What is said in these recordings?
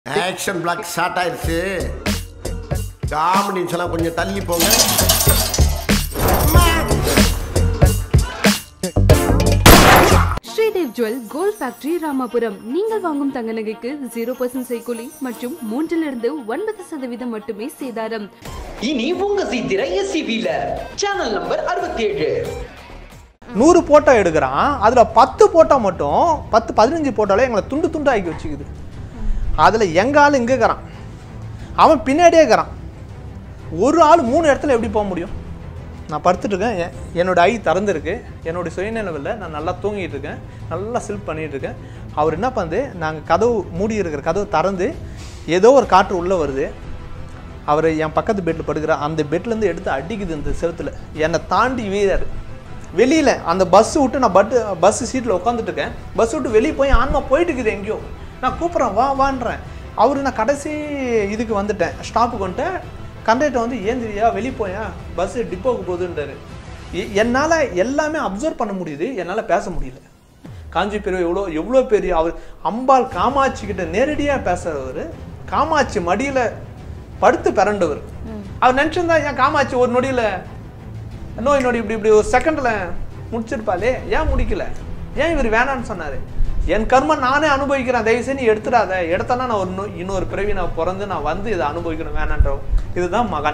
Action block start ஆயிருச்சு காமெடின்னு சொன்னா கொஞ்சம் தள்ளி போங்க Sridev jewel gold factory Ramapuram நீங்கள் வாங்கும் தங்க நகைக்கு ஜீரோ பர்சன்ட் செய்கூலி மற்றும் மூன்றிலிருந்து ஒன்பது சதவீதம் மட்டுமே சேதாரம் இனி உங்க சீத்திர எஸ்சிபில சேனல் நம்பர் அறுபத்தி ஏழு நூறு போட்டோ எடுக்கிறான் அதில் பத்து போட்டோ மட்டும் பத்து பதினஞ்சு போட்டோல எங்களை துண்டு துண்டு ஆக்கி வச்சுக்குது அதில் எங்க ஆள் இங்கே இருக்கிறான் அவன் பின்னாடியே இருக்கிறான் ஒரு ஆள் மூணு இடத்துல எப்படி போக முடியும் நான் படுத்துட்டு இருக்கேன் என்- என்னோட ஐ திறந்துருக்கு என்னோட சுயநிலவில் நான் நல்லா தூங்கிட்டு இருக்கேன் நல்லா சில்ப் பண்ணிட்டு இருக்கேன் அவர் என்ன பண்ணுது நாங்கள் கதவு மூடி இருக்கிற கதவு திறந்து ஏதோ ஒரு காற்று உள்ளே வருது அவர் என் பக்கத்து பெட்டில் படுக்கிற அந்த பெட்லேருந்து எடுத்து அடிக்குது இந்த செவுத்துல என்னை தாண்டி வீராரு வெளியில் அந்த பஸ் விட்டு நான் பட்டு பஸ் சீட்டில் உட்காந்துட்டு இருக்கேன் பஸ் விட்டு வெளியே போய் ஆன்மா போயிட்டு இருக்குது எங்கேயோ நான் கூப்பிட்றேன் வா வான்றேன் அவர் நான் கடைசி இதுக்கு வந்துட்டேன் ஸ்டாப்புக்கு வந்துட்டேன் கண்டக்டர் வந்து ஏந்திரியா வெளியே போயா பஸ் டிப்போக்கு போகுதுன்றாரு எ- என்னால் எல்லாமே அப்சர்வ் பண்ண முடியுது என்னால் பேச முடியல காஞ்சி பெரிய எவ்வளோ எவ்வளோ பெரிய அவர் அம்பாள் காமாட்சி கிட்ட நேரடியாக பேசுறவர் காமாட்சி மடியில் படுத்து பிறண்டவர் அவர் நினச்சிருந்தா ஏன் காமாட்சி ஒரு நொடியில் நோய் நொடி இப்படி இப்படி ஒரு செகண்டில் முடிச்சிருப்பாளே ஏன் முடிக்கல ஏன் இவர் வேணான்னு சொன்னார் என் கர்மம் நானே அனுபவிக்கிறேன் தயவுசெய்து நீ எடுத்துடாத எடுத்தனா நான் ஒரு நோ- இன்னொரு பிறவி நான் பிறந்து நான் வந்து இதை அனுபவிக்கணும் வேணான்ற இதுதான் மகன்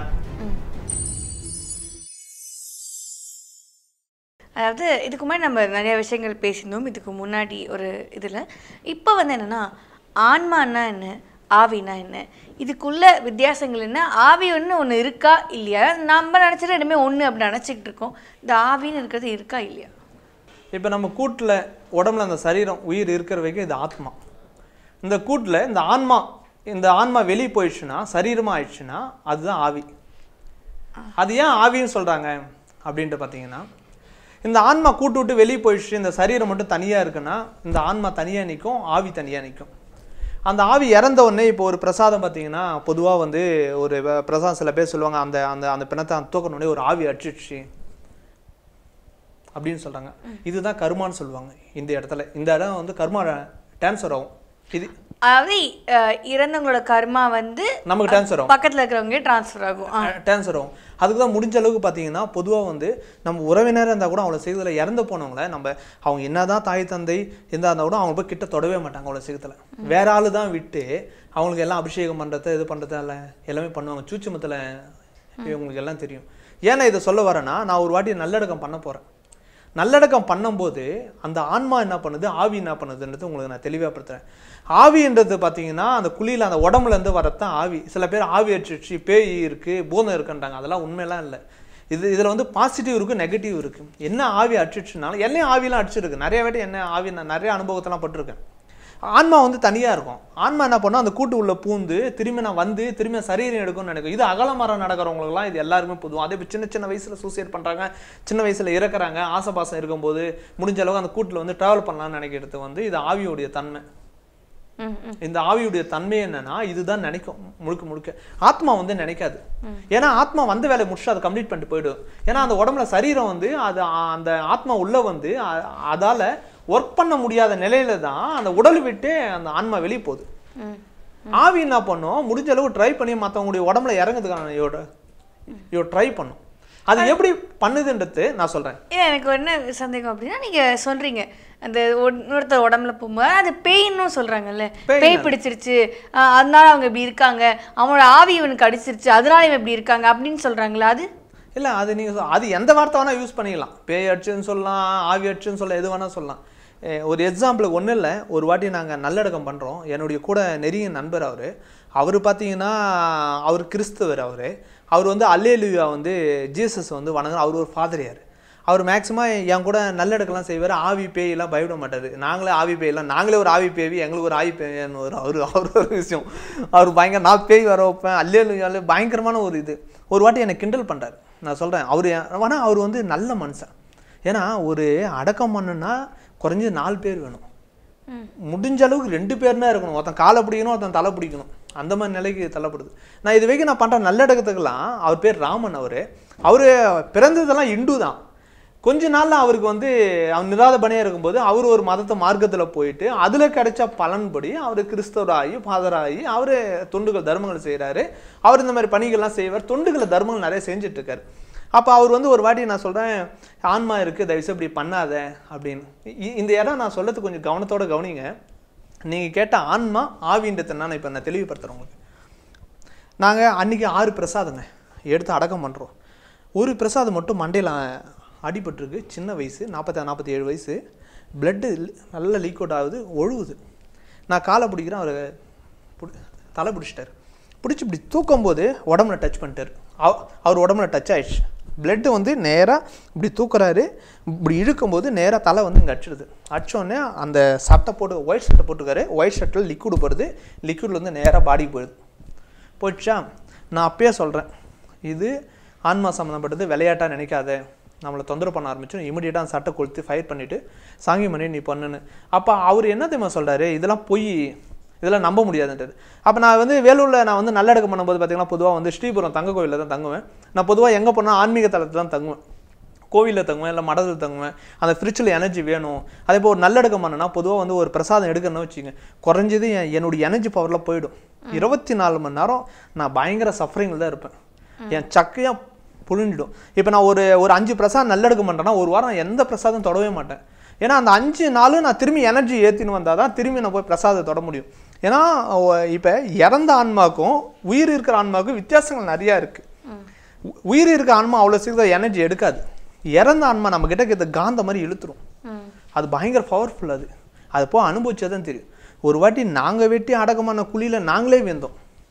அதாவது இதுக்கு முன்னாடி நம்ம நிறைய விஷயங்கள் பேசியிருந்தோம் இதுக்கு முன்னாடி ஒரு இதில் இப்போ வந்து என்னென்னா ஆன்மான்னா என்ன ஆவினா என்ன இதுக்குள்ள வித்தியாசங்கள் என்ன ஆவி ஒன்று ஒன்று இருக்கா இல்லையா நம்ம நினச்சிட்டு ரெண்டுமே ஒன்று அப்படி நினச்சிக்கிட்டு இருக்கோம் இந்த ஆவின்னு இருக்கிறது இருக்கா இல்லையா இப்போ நம்ம கூட்டில் உடம்புல அந்த சரீரம் உயிர் இருக்கிற வரைக்கும் இது ஆத்மா இந்த கூட்டில் இந்த ஆன்மா இந்த ஆன்மா வெளியே போயிடுச்சுன்னா சரீரமாக ஆயிடுச்சுன்னா அதுதான் ஆவி அது ஏன் ஆவின்னு சொல்கிறாங்க அப்படின்ட்டு பார்த்தீங்கன்னா இந்த ஆன்மா கூட்டு விட்டு வெளியே போயிடுச்சு இந்த சரீரம் மட்டும் தனியாக இருக்குன்னா இந்த ஆன்மா தனியாக நிற்கும் ஆவி தனியாக நிற்கும் அந்த ஆவி இறந்த உடனே இப்போ ஒரு பிரசாதம் பார்த்தீங்கன்னா பொதுவாக வந்து ஒரு வ- பிரசாதம் சில பேர் சொல்லுவாங்க அந்த அந்த அந்த பிணத்தை தூக்கணும் உடனே ஒரு ஆவி அடிச்சிடுச்சு அப்படின்னு சொல்றாங்க இதுதான் கர்மான்னு சொல்லுவாங்க இந்த இடத்துல இந்த இடம் வந்து கர்மா ட்ரான்ஸ்ஃபர் ஆகும் இது அதாவது அஹ், இறந்தவங்களோட கர்மா வந்து நமக்கு ட்ரான்ஸ்ஃபர் ஆகும் பக்கத்தில் இருக்கிறவங்க ட்ரான்ஸ்ஃபர் ஆகும் ஆ. ட்ரான்ஸ்ஃபர் ஆகும் அதுக்கு தான் முடிஞ்ச அளவுக்கு பார்த்தீங்கன்னா பொதுவாக வந்து நம்ம உறவினராக இருந்தால் கூட அவளை செய்ததில் இறந்து போனவங்கள நம்ம அவங்க என்னதான் தாய் தந்தை இருந்தால் இருந்தால் கூட அவங்க போய் கிட்ட தொடவே மாட்டாங்க அவ்வளோ சீக்கிரத்தில் வேற ஆளு தான் விட்டு அவங்களுக்கு எல்லாம் அபிஷேகம் பண்ணுறது இது பண்ணுறது எல்லாம் எல்லாமே பண்ணுவாங்க சூச்சுமத்தில் இவங்களுக்கு எல்லாம் தெரியும் ஏன்னா இதை சொல்ல வரேன்னா நான் ஒரு வாட்டி நல்லடக்கம் பண்ண போகிறேன் நல்லடக்கம் பண்ணும்போது அந்த ஆன்மா என்ன பண்ணுது ஆவி என்ன பண்ணுதுன்றது உங்களுக்கு நான் தெளிவாக படுத்துறேன் ஆவின்றது பார்த்தீங்கன்னா அந்த குழியில் அந்த உடம்புல இருந்து வரத்தான் ஆவி சில பேர் ஆவி அடிச்சிடுச்சு பேய் இருக்குது பூதம் இருக்குன்றாங்க அதெல்லாம் உண்மையெல்லாம் இல்லை இது இதில் வந்து பாசிட்டிவ் இருக்குது நெகட்டிவ் இருக்குது என்ன ஆவி அடிச்சிடுச்சுனாலும் என்னையும் ஆவிலாம் அடிச்சிருக்கு நிறைய வாட்டி என்ன ஆவி நான் நிறைய அனுபவத்தெல்லாம் பட்டிருக்கேன் ஆன்மா வந்து தனியாக இருக்கும் ஆன்மா என்ன பண்ணும் அந்த கூட்டு உள்ள பூந்து திரும்பி நான் வந்து திரும்பி சரீரம் எடுக்கும்னு நினைக்கும் இது அகலமரம் நடக்கிறவங்களுக்குலாம் இது எல்லாருமே பொதுவும் அதே இப்போ சின்ன சின்ன வயசில் சூசைட் பண்ணுறாங்க சின்ன வயசில் இறக்குறாங்க ஆசைபாசம் இருக்கும்போது முடிஞ்ச அளவுக்கு அந்த கூட்டில் வந்து ட்ராவல் பண்ணலாம்னு நினைக்கிறது வந்து இது ஆவியோடைய தன்மை ம் ம் இந்த ஆவியுடைய தன்மை என்னன்னா இதுதான் நினைக்கும் முழுக்க முழுக்க ஆத்மா வந்து நினைக்காது ஏன்னா ஆத்மா வந்த வேலையை முடிச்சு அதை கம்ப்ளீட் பண்ணிட்டு போயிடும் ஏன்னா அந்த உடம்புல சரீரம் வந்து அது ஆ- அந்த ஆத்மா உள்ள வந்து அ- அதால ஒர்க் பண்ண முடியாத நிலையில தான் அந்த உடல் விட்டு அந்த ஆன்மா வெளியே போகுது ம் ஆவி என்ன பண்ணும் முடிஞ்ச அளவு ட்ரை பண்ணி மற்றவங்களுடைய உடம்புல இறங்குறதுக்கான இயோட இயோ ட்ரை பண்ணும் அது எப்படி பண்ணுதுன்றது நான் சொல்றேன் இல்லை எனக்கு என்ன சந்தேகம் அப்படின்னா நீங்கள் சொல்கிறீங்க அந்த ஒன்- இன்னொருத்தர் உடம்புல போகும்போது அது பேயின்னு சொல்கிறாங்கல்ல பேய் பேய் தான். பிடிச்சிருச்சு ஆஹ் அதனால அவங்க இப்படி இருக்காங்க அவங்களோட ஆவி இவனுக்கு அடிச்சிருச்சு அதனால இவன் இப்படி இருக்காங்க அப்படின்னு சொல்கிறாங்களா அது இல்லை அது நீங்கள் அது எந்த வார்த்தை வேணால் யூஸ் பண்ணிக்கலாம் பேய் அடிச்சுன்னு சொல்லலாம் ஆவி அடிச்சுன்னு சொல்ல எது வேணால் சொல்லலாம் அஹ் ஒரு எக்ஸாம்பிளுக்கு ஒன்றும் இல்லை ஒரு வாட்டி நாங்கள் நல்லடக்கம் பண்ணுறோம் என்னுடைய கூட நெருங்கிய நண்பர் அவர் அவர் பார்த்தீங்கன்னா அவர் கிறிஸ்தவர் அவர் அவர் வந்து அல்லேலுயா வந்து ஜீசஸ் வந்து வணங்குற அவர் ஒரு ஃபாதரியார் அவர் மேக்ஸிமம் என் கூட நல்லடக்கெல்லாம் செய்வார் ஆவி பேயெல்லாம் பயப்பட மாட்டார் நாங்களே ஆவி பேயெல்லாம் நாங்களே ஒரு ஆவி பேவி எங்களுக்கு ஒரு ஆவி பேயன்னு ஒரு அவர் அவர் ஒரு விஷயம் அவர் பயங்கர நான் பேய் வர வைப்பேன் அல்லேலுயால பயங்கரமான ஒரு இது ஒரு வாட்டி என்னை கிண்டல் பண்ணுறாரு நான் சொல்கிறேன் அவர் ஆனால் அவர் வந்து நல்ல மனுஷன் ஏன்னா ஒரு அடக்கம் பண்ணுன்னா குறைஞ்சது நாலு பேர் வேணும் முடிஞ்ச அளவுக்கு ரெண்டு பேர்னா இருக்கணும் ஒருத்தன் காலை பிடிக்கணும் ஒருத்தன் தலை பிடிக்கணும் அந்த மாதிரி நிலைக்கு தள்ளப்படுது நான் இது வரைக்கும் நான் பண்ணுற நல்லடக்கத்துக்கெல்லாம் அவர் பேர் ராமன் அவர் அவர் பிறந்ததெல்லாம் இந்து தான் கொஞ்ச நாள்ல அவருக்கு வந்து அவர் நிராத பணியாக இருக்கும்போது அவர் ஒரு மதத்தை மார்க்கத்தில் போயிட்டு அதில் கிடைச்ச பலன்படி அவர் கிறிஸ்தவராகி ஃபாதராகி அவர் தொண்டுகள் தர்மங்கள் செய்கிறாரு அவர் இந்த மாதிரி பணிகள்லாம் செய்வார் தொண்டுகளை தர்மங்கள் நிறைய செஞ்சுட்டு இருக்காரு அப்போ அவர் வந்து ஒரு வாட்டி நான் சொல்கிறேன் ஆன்மா இருக்குது தயவுசெய்து இப்படி பண்ணாத அப்படின்னு இ- இந்த இடம் நான் சொல்றது கொஞ்சம் கவனத்தோட கவனிங்க நீங்கள் கேட்ட ஆன்மா ஆவின்றதை நான் இப்போ நான் தெளிவுபடுத்துகிறேன் உங்களுக்கு நாங்கள் அன்றைக்கி ஆறு பிரசாதங்க எடுத்து அடக்கம் பண்ணுறோம் ஒரு பிரசாதம் மட்டும் மண்டையில் அடிபட்டிருக்கு சின்ன வயசு நாற்பத்தி நாற்பத்தி ஏழு வயசு பிளட்டு நல்ல லீக் அவுட் ஆகுது ஒழுகுது நான் காலை பிடிக்கிறேன் அவர் புடி- தலை பிடிச்சிட்டாரு பிடிச்சி இப்படி தூக்கும்போது உடம்புல டச் பண்ணிட்டார் அவ- அவர் உடம்புல டச் ஆயிடுச்சு பிளட்டு வந்து நேராக இப்படி தூக்குறாரு இப்படி இழுக்கும்போது நேராக தலை வந்து இங்கே அடிச்சிடுது அடிச்சோடனே அந்த சட்டை போட்டு ஒயிட் சட்டை போட்டுருக்காரு ஒயிட் ஷர்ட்டில் லிக்விடு போடுது லிக்விட்ல வந்து நேராக பாடிக்கு போயிடுது போயிடுச்சா நான் அப்பயே சொல்கிறேன் இது ஆன்மா சம்மந்தப்பட்டது விளையாட்டாக நினைக்காத நம்மளை தொந்தரவு பண்ண ஆரம்பிச்சோம் இமீடியட்டாக அந்த சட்டை கொளுத்து ஃபயர் பண்ணிவிட்டு சாங்கி பண்ணி நீ பண்ணுன்னு அப்போ அவர் என்ன தெரியுமா சொல்கிறாரு இதெல்லாம் பொய் இதெல்லாம் நம்ப முடியாதுன்றது அப்போ நான் வந்து வேலூரில் நான் வந்து நல்லடக்கம் பண்ணும்போது பார்த்தீங்கன்னா பொதுவாக வந்து ஸ்ரீபுரம் தங்க கோயிலில் தான் தங்குவேன் நான் பொதுவாக எங்கே போனால் ஆன்மீக தலத்தில் தான் தங்குவேன் கோவிலில் தங்குவேன் இல்லை மடத்தில் தங்குவேன் அந்த ஃப்ரிட்ஜில் எனர்ஜி வேணும் அதே போல் ஒரு நல்லடக்கம் பண்ணனா பொதுவாக வந்து ஒரு பிரசாதம் எடுக்கணும்னு வச்சுங்க குறைஞ்சது என் என்னுடைய எனர்ஜி பவரில் போயிடும் இருபத்தி நாலு மணி நேரம் நான் பயங்கர சஃபரிங்கில் தான் இருப்பேன் என் சக்கையாக புழிஞ்சிடும் இப்போ நான் ஒரு ஒரு அஞ்சு பிரசாதம் நல்லடக்கம் பண்ணுறேன்னா ஒரு வாரம் நான் எந்த பிரசாதம் தொடவே மாட்டேன் ஏன்னா அந்த அஞ்சு நாளும் நான் திரும்பி எனர்ஜி ஏற்றின்னு வந்தால் தான் திரும்பி நான் போய் பிரசாதத்தை தொட முடியும் ஏன்னா இப்போ இறந்த ஆன்மாக்கும் உயிர் இருக்கிற ஆன்மாவுக்கும் வித்தியாசங்கள் நிறையா இருக்குது உ- உயிர் இருக்க ஆன்மா அவ்வளோ சீக்கிரம் எனர்ஜி எடுக்காது இறந்த ஆன்மா நம்ம கிட்ட இருக்கிற காந்த மாதிரி இழுத்துரும் அது பயங்கர பவர்ஃபுல் அது அது போ அனுபவிச்சா தான் தெரியும் ஒரு வாட்டி நாங்கள் வெட்டி அடக்கமான குழியில் நாங்களே வெந்தோம்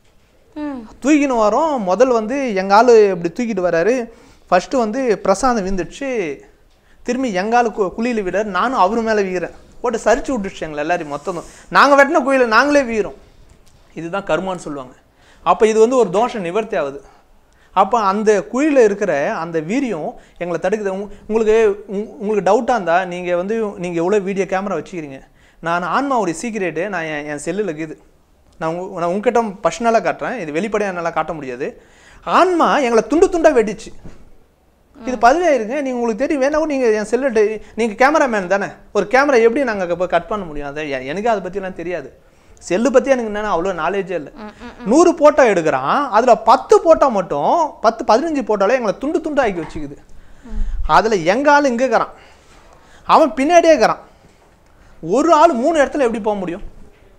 தூக்கின்னு வரோம் முதல் வந்து எங்கள் ஆள் இப்படி தூக்கிட்டு வராரு ஃபஸ்ட்டு வந்து பிரசாதம் விந்துடுச்சு திரும்பி எங்கள் ஆள் கு குழியில் விடாரு நானும் அவரு மேலே வீகிறேன் போட்டு சரிச்சு விட்டுடுச்சு எங்களை எல்லாரையும் மொத்தம் நாங்கள் வெட்டின குழியில் நாங்களே வீகிறோம் இதுதான் கர்மான்னு சொல்லுவாங்க அப்போ இது வந்து ஒரு தோஷம் நிவர்த்தி ஆகுது அப்போ அந்த குழியில் இருக்கிற அந்த வீரியம் எங்களை தடுக்குது உங்க- உங்களுக்கு உங்க- உங்களுக்கு டவுட்டாக இருந்தால் நீங்கள் வந்து நீங்கள் எவ்வளோ வீடியோ கேமரா வச்சுக்கிறீங்க நான் ஆன்மாவுடைய சீக்கிரேட்டு நான் என் என் செல்லில் இருக்குது நான் உங்க நான் உங்ககிட்ட பர்சனலாக காட்டுறேன் இது வெளிப்படையாக என்னால் காட்ட முடியாது ஆன்மா எங்களை துண்டு துண்டாக வெடிச்சு இது பதிவாயிருங்க நீங்கள் உங்களுக்கு தெரியும் வேணா கூட நீங்கள் என் செல்லுட்டு நீங்கள் கேமராமேன் தானே ஒரு கேமரா எப்படி நாங்கள் இப்போ கட் பண்ண முடியும் அதை எ- எனக்கு அதை பற்றிலாம் தெரியாது செல்லு பற்றி எனக்கு என்னென்ன அவ்வளோ நாலேஜே இல்லை நூறு போட்டோ எடுக்கிறான் அதில் பத்து போட்டோ மட்டும் பத்து பதினஞ்சு போட்டோல எங்களை துண்டு துண்டு ஆக்கி வச்சுக்குது அதில் எங்கள் ஆள் இங்கே இருக்கிறான் அவன் பின்னாடியே இருக்கிறான் ஒரு ஆள் மூணு இடத்துல எப்படி போக முடியும்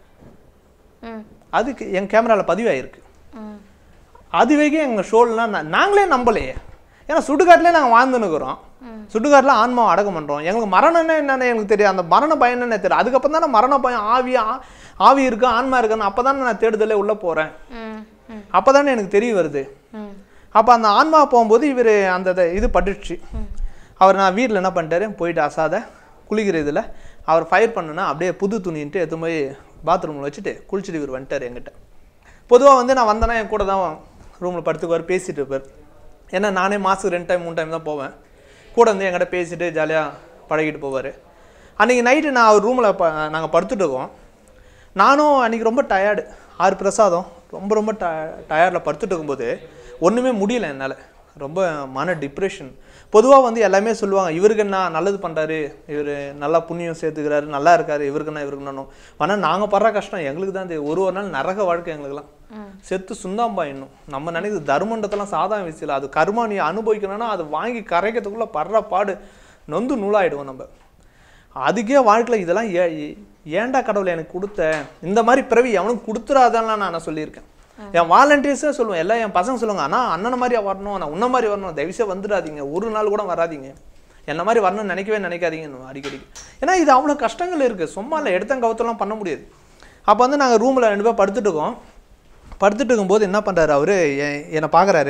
ம் அதுக்கு என் கேமராவில் பதிவாயிருக்கு ம் அதுவேக்கே எங்கள் ஷோல்லாம் நாங்களே நம்பலையே ஏன்னா சுடுகாட்டிலே நாங்கள் வாழ்ந்துன்னுக்குறோம் சுடுகாட்டில் ஆன்மாவை அடக்கம் பண்ணுறோம் எங்களுக்கு மரணம்னா என்னன்னு எனக்கு தெரியும் அந்த மரண பயம் என்னன்னு தெரியும் அதுக்கப்புறம் தானே மரண பயம் ஆவி ஆ- ஆவி இருக்கு ஆன்மா இருக்குன்னு அப்போ தானே நான் தேடுதலே உள்ளே போகிறேன் ம் ம் அப்போ தானே எனக்கு தெரிய வருது ம் அப்போ அந்த ஆன்மா போகும்போது இவர் அந்த இத- இது பட்டுடுச்சு அவர் நான் வீட்டில் என்ன பண்ணிட்டாரு போயிட்டு அசாத குளிக்கிற இதில் அவர் ஃபயர் பண்ணுனா அப்படியே புது துணின்ட்டு எடுத்து போய் பாத்ரூமில் வச்சுட்டு குளிச்சுட்டு இவர் வந்துட்டார் என்கிட்ட பொதுவாக வந்து நான் வந்தேன்னா என் கூட தான் ரூமில் படுத்துக்குவார் பேசிட்டு இருப்பார் ஏன்னா நானே மாதத்துக்கு ரெண்டு டைம் மூணு டைம் தான் போவேன் கூட வந்து என்கிட்ட பேசிட்டு ஜாலியாக பழகிட்டு போவார் அன்றைக்கி நைட்டு நான் அவர் ரூமில் ப நாங்கள் படுத்துட்டு இருக்கோம் நானும் அன்றைக்கி ரொம்ப டயர்டு ஆறு பிரசாதம் ரொம்ப ரொம்ப ட டயர்டில் படுத்துட்டு இருக்கும்போது ஒன்றுமே முடியல என்னால் ரொம்ப மன டிப்ரெஷன் பொதுவாக வந்து எல்லாமே சொல்லுவாங்க இவருக்கு என்ன நல்லது பண்ணுறாரு இவர் நல்லா புண்ணியம் சேர்த்துக்கிறாரு நல்லா இருக்காரு இவருக்கு என்ன இவருக்கு என்னன்னு ஆனால் நாங்கள் படுற கஷ்டம் எங்களுக்கு தான் தெரியும் ஒரு ஒரு நாள் நரக வாழ்க்கை எங்களுக்குலாம் செத்து சுந்தாம்பா இன்னும் நம்ம நினைக்கிறது தர்மன்றதெல்லாம் சாதாரண விஷயம் இல்ல. அது கர்மா நீ அனுபவிக்கணும்னா அது வாங்கி கரைக்கிறதுக்குள்ளே படுற பாடு நொந்து நூலாயிடுவோம் நம்ம அதுக்கே வாழ்க்கையில் இதெல்லாம் ஏ ஏ- ஏன்டா கடவுளை எனக்கு கொடுத்த இந்த மாதிரி பிறவி எவனும் கொடுத்துறாதான்லாம் நான் சொல்லியிருக்கேன் என் வாலண்டியர்ஸே சொல்லுவேன் எல்லாம் என் பசங்க சொல்லுவாங்க அண்ணா அண்ணனை மாதிரியா வரணும் நான் உன்ன மாதிரி வரணும் தயவுசே வந்துடாதீங்க ஒரு நாள் கூட வராதீங்க என்ன மாதிரி வரணும்னு நினைக்கவே நினைக்காதீங்க அடிக்கடி ஏன்னா இது அவ்வளோ கஷ்டங்கள் இருக்குது சும்மா இல்லை எடுத்தங்கவுத்தெல்லாம் பண்ண முடியாது அப்போ வந்து நாங்கள் ரூமில் ரெண்டு பேர் படுத்துட்டு இருக்கோம் படுத்துட்டு இருக்கும்போது என்ன பண்ணுறாரு அவர் என்னை பார்க்குறாரு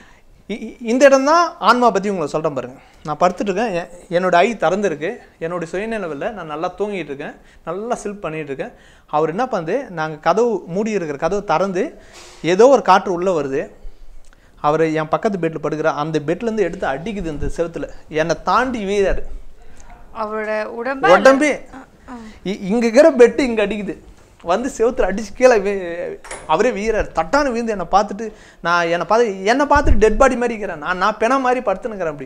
இந்த இடம் தான் ஆன்மா பற்றி உங்களை சொல்கிறேன் பாருங்க நான் படுத்துட்டு இருக்கேன் எ- என்னோட ஐ திறந்துருக்கு என்னுடைய சுயநிலவில் நான் நல்லா தூங்கிட்டு இருக்கேன் நல்லா சில்ப் பண்ணிட்டு இருக்கேன் அவர் என்ன பண்ணுது நாங்கள் கதவு மூடி இருக்கிற கதவு திறந்து ஏதோ ஒரு காற்று உள்ளே வருது அவர் என் பக்கத்து பெட்டில் படுக்கிற அந்த பெட்லேருந்து எடுத்து அடிக்குது இந்த செவுத்துல என்னை தாண்டி வீழாரு அவரோட உடம்பு உடம்பே இ- இங்க இருக்கிற பெட்டு இங்க அடிக்குது வந்து செவுத்துல அடிச்சு கீழே வி- அவரே வீரார் தட்டான வீந்து என்னை பார்த்துட்டு நான் என்னை பார்த்து என்னை பார்த்துட்டு டெட் பாடி மாதிரி இருக்கிறேன் நான் நான் பெண மாதிரி படுத்துனுக்கிறேன் அப்படி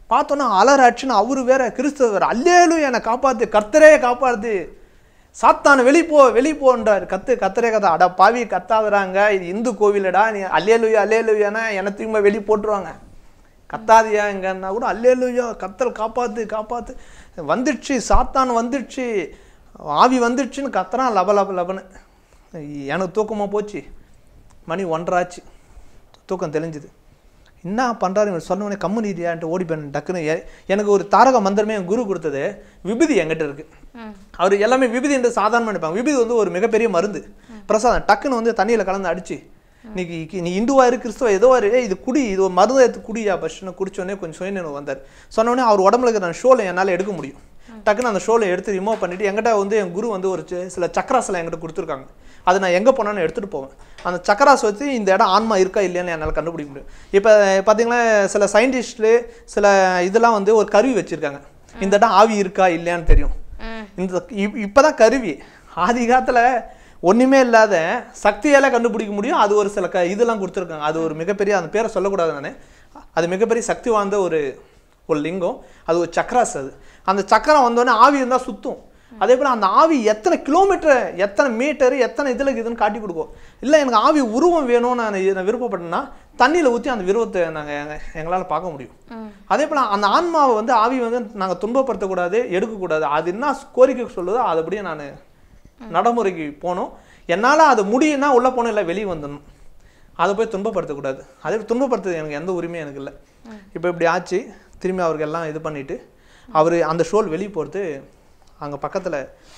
பார்த்தோன்னா அலராச்சுன்னு அவரு வேற கிறிஸ்தவர் அல்லேலும் என்னை காப்பாத்து கர்த்தரே காப்பாத்து சாத்தான வெளி போ வெளி போன்றார் கத்து கத்தரே கதா அடா பாவி கத்தாதுறாங்க இது இந்து கோவிலடா நீ அல்லேலுயா அல்லேலுயானா என்ன திரும்ப வெளி போட்டுருவாங்க கத்தாதியா எங்கன்னா கூட அல்லேலுயா கத்தல் காப்பாத்து காப்பாத்து வந்துடுச்சு சாத்தான் வந்துடுச்சு ஆவி வந்துடுச்சுன்னு கத்துறான் லப லப லபன்னு எனக்கு தூக்கமாக போச்சு மணி ஒன்றராச்சு தூக்கம் தெளிஞ்சுது என்ன பண்ணுறாரு இவர் சொன்ன உடனே கம்மு நீதியான்ட்டு ஓடி போய் டக்குன்னு எ- எனக்கு ஒரு தாரக மந்திரமே என் குரு கொடுத்தது விபூதி என்கிட்ட இருக்கு அவர் எல்லாமே விபூதி என்று சாதாரணமாக நினைப்பாங்க விபூதி வந்து ஒரு மிகப்பெரிய மருந்து பிரசாதம் டக்குன்னு வந்து தண்ணியில் கலந்து அடிச்சு இன்னைக்கு கி- நீ இந்துவா இரு கிறிஸ்துவ ஏதோ இரு ஏய், இது குடி இது ஒரு மருந்து எடுத்து குடியா ஃபஸ்ட்டு குடிச்சோடனே கொஞ்சம் சுயநினைவு வந்தார் சொன்ன உடனே அவர் உடம்புல இருக்கிற அந்த ஷோலை என்னால் எடுக்க முடியும் டக்குன்னு அந்த ஷோலை எடுத்து ரிமூவ் பண்ணிட்டு என்கிட்ட வந்து என் குரு வந்து ஒரு சி- சில சக்கராஸ்லாம் என்கிட்ட கொடுத்துருக்காங்க அது நான் எங்கே போனாலும் எடுத்துகிட்டு போவேன் அந்த சக்கராஸ் வச்சு இந்த இடம் ஆன்மா இருக்கா இல்லையான்னு என்னால் கண்டுபிடிக்க முடியும் இப்போ பார்த்தீங்கன்னா சில சயின்டிஸ்ட்டு சில இதெல்லாம் வந்து ஒரு கருவி வச்சுருக்காங்க இந்த இடம் ஆவி இருக்கா இல்லையான்னு தெரியும் இந்த இப் இப்போதான் கருவி ஆதி காலத்தில் ஒன்றுமே இல்லாத சக்தியால் கண்டுபிடிக்க முடியும் அது ஒரு சில க இதெல்லாம் கொடுத்துருக்காங்க அது ஒரு மிகப்பெரிய அந்த பேரை சொல்லக்கூடாது நான் அது மிகப்பெரிய சக்தி வாய்ந்த ஒரு ஒரு லிங்கம் அது ஒரு சக்கராஸ் அது அந்த சக்கரம் வந்தோடனே ஆவி இருந்தால் சுத்தும் அதே போல் அந்த ஆவி எத்தனை கிலோமீட்டர் எத்தனை மீட்டர் எத்தனை இதில் இருக்குதுன்னு காட்டி கொடுக்கும் இல்லை எனக்கு ஆவி உருவம் வேணும்னு நான் இது- நான் விருப்பப்பட்டேன்னா தண்ணியில் ஊற்றி அந்த விருவத்தை நாங்கள் எங்களால் பார்க்க முடியும் அதே போல் அந்த ஆன்மாவை வந்து ஆவி வந்து நாங்கள் துன்பப்படுத்தக்கூடாது எடுக்கக்கூடாது அது என்ன கோரிக்கை சொல்லுதோ அதுபடியே நான் நடைமுறைக்கு போகணும் என்னால் அது முடியும்னா உள்ளே போகணும் இல்லை வெளியே வந்துடணும் அதை போய் துன்பப்படுத்தக்கூடாது அதே துன்பப்படுத்துறது எனக்கு எந்த உரிமையும் எனக்கு இல்லை இப்போ இப்படி ஆச்சு திரும்பி அவருக்கு எல்லாம் இது பண்ணிவிட்டு அவர் அந்த ஷோல் வெளியே போகிறது அங்கே பக்கத்தில்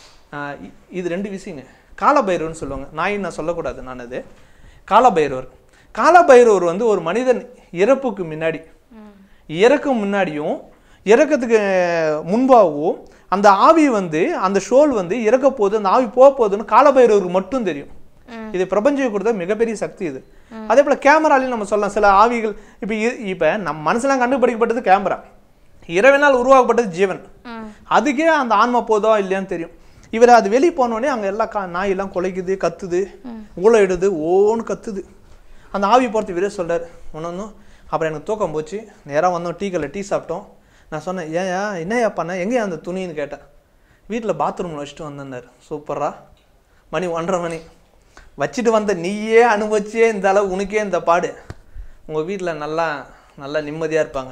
இது ரெண்டு விஷயங்க காலபைரவர்னு சொல்லுவாங்க நாயின்னு நான் சொல்லக்கூடாது நான் அது காலபைரவர் காலபைரவர் வந்து ஒரு மனிதன் இறப்புக்கு முன்னாடி இறக்கும் முன்னாடியும் இறக்கத்துக்கு முன்பாகவும் அந்த ஆவி வந்து அந்த ஷோல் வந்து இறக்க போகுது அந்த ஆவி போக போகுதுன்னு காலபைரவருக்கு மட்டும் தெரியும் இது பிரபஞ்சம் கொடுத்த மிகப்பெரிய சக்தி இது அதே போல கேமராலையும் நம்ம சொல்லலாம் சில ஆவிகள் இப்போ இப்போ நம்ம மனசுலாம் கண்டுபிடிக்கப்பட்டது கேமரா இரவினால் உருவாக்கப்பட்டது ஜீவன் அதுக்கே அந்த ஆன்மா போதோ இல்லையான்னு தெரியும் இவர் அது வெளியே போனோடனே அங்கே எல்லாம் கா நாயெல்லாம் குலைக்குது கத்துது ஊழையிடுது ஓன்னு கத்துது அந்த ஆவி போகிறது இவரே சொல்றாரு ஒன்று அப்புறம் எனக்கு தூக்கம் போச்சு நேராக வந்தோம் டீ கல்ல டீ சாப்பிட்டோம் நான் சொன்னேன் ஏயா என்னையா பண்ண எங்கேயா அந்த துணின்னு கேட்டேன் வீட்டில் பாத்ரூமில் வச்சுட்டு வந்தேன்னாரு சூப்பரா மணி ஒன்றரை மணி வச்சுட்டு வந்த நீயே அனுபவிச்சே இந்த அளவு உனக்கே இந்த பாடு உங்கள் வீட்டில் நல்லா நல்லா நிம்மதியாக இருப்பாங்க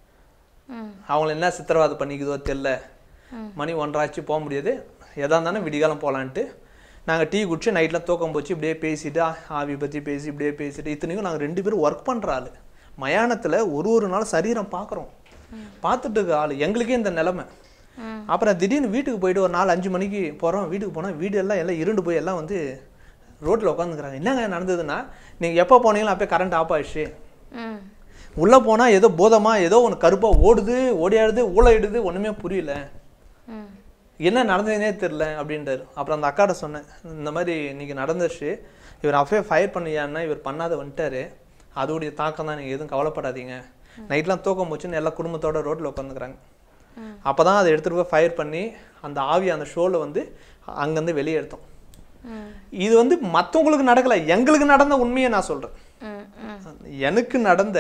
அவங்கள என்ன சித்திரவாதம் பண்ணிக்குதோ தெரில மணி ஒன்றராச்சு போக முடியாது எதா இருந்தாலும் விடிகாலம் போகலான்ட்டு நாங்கள் டீ குடிச்சு நைட்டில் தூக்கம் போச்சு இப்படியே பேசிட்டு ஆ- ஆவி பற்றி பேசி இப்படியே பேசிட்டு இத்தனைக்கும் நாங்கள் ரெண்டு பேரும் ஒர்க் பண்ணுற ஆள் மயானத்தில் ஒரு ஒரு நாள் சரீரம் பார்க்குறோம் பார்த்துட்டு இருக்க ஆள் எங்களுக்கே இந்த நிலைமை அப்புறம் திடீர்னு வீட்டுக்கு போயிட்டு ஒரு நாலு அஞ்சு மணிக்கு போகிறோம் வீட்டுக்கு போனால் வீடு எல்லாம் எல்லாம் இருண்டு போய் எல்லாம் வந்து ரோட்டில் உட்காந்துக்கிறாங்க என்னங்க நடந்ததுன்னா நீங்கள் எப்போ போனீங்களோ அப்போ கரண்ட் ஆஃப் ஆயிடுச்சு ம் உள்ளே போனால் ஏதோ போதமா ஏதோ ஒன்று கருப்பாக ஓடுது ஓடியாடுது ஊழையிடுது ஒன்றுமே புரியல ம் என்ன நடந்ததுனே தெரில அப்படின்றாரு அப்புறம் அந்த அக்காட்ட சொன்னேன் இந்த மாதிரி இன்னைக்கு நடந்துருச்சு இவர் அப்பவே ஃபயர் பண்ணியான்னா இவர் பண்ணாத வந்துட்டாரு அதோடைய தாக்கம் தான் நீங்கள் எதுவும் கவலைப்படாதீங்க நைட்லாம் தூக்கம் போச்சுன்னு எல்லா குடும்பத்தோட ரோட்டில் உட்காந்துக்கிறாங்க அப்போ தான் அதை எடுத்துகிட்டு போய் ஃபயர் பண்ணி அந்த ஆவி அந்த ஷோவில் வந்து அங்கேருந்து வெளியே எடுத்தோம் ம் இது வந்து மற்றவங்களுக்கு நடக்கலை எங்களுக்கு நடந்த உண்மையை நான் சொல்கிறேன் ம் ம் எனக்கு நடந்த